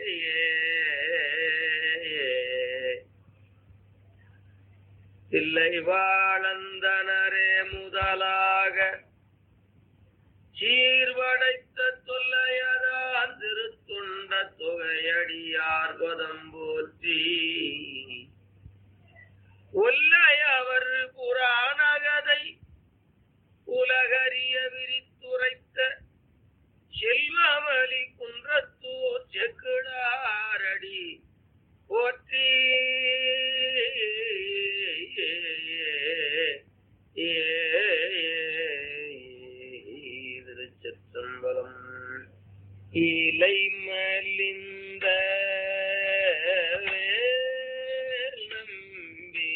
இல்லை வாழந்தனரே முதலாக சீர்வடைத்த தொல்லையதான் திருத்துண்ட தொகையடியார் பதம் போற்றி ஒல்லையவர் புராணகதை உலகறிய விரித்துரைத்த செல்வமலி குன்றத்தூர் செக்கிடாரடி போற்றி திருச்சம்பலம் இலை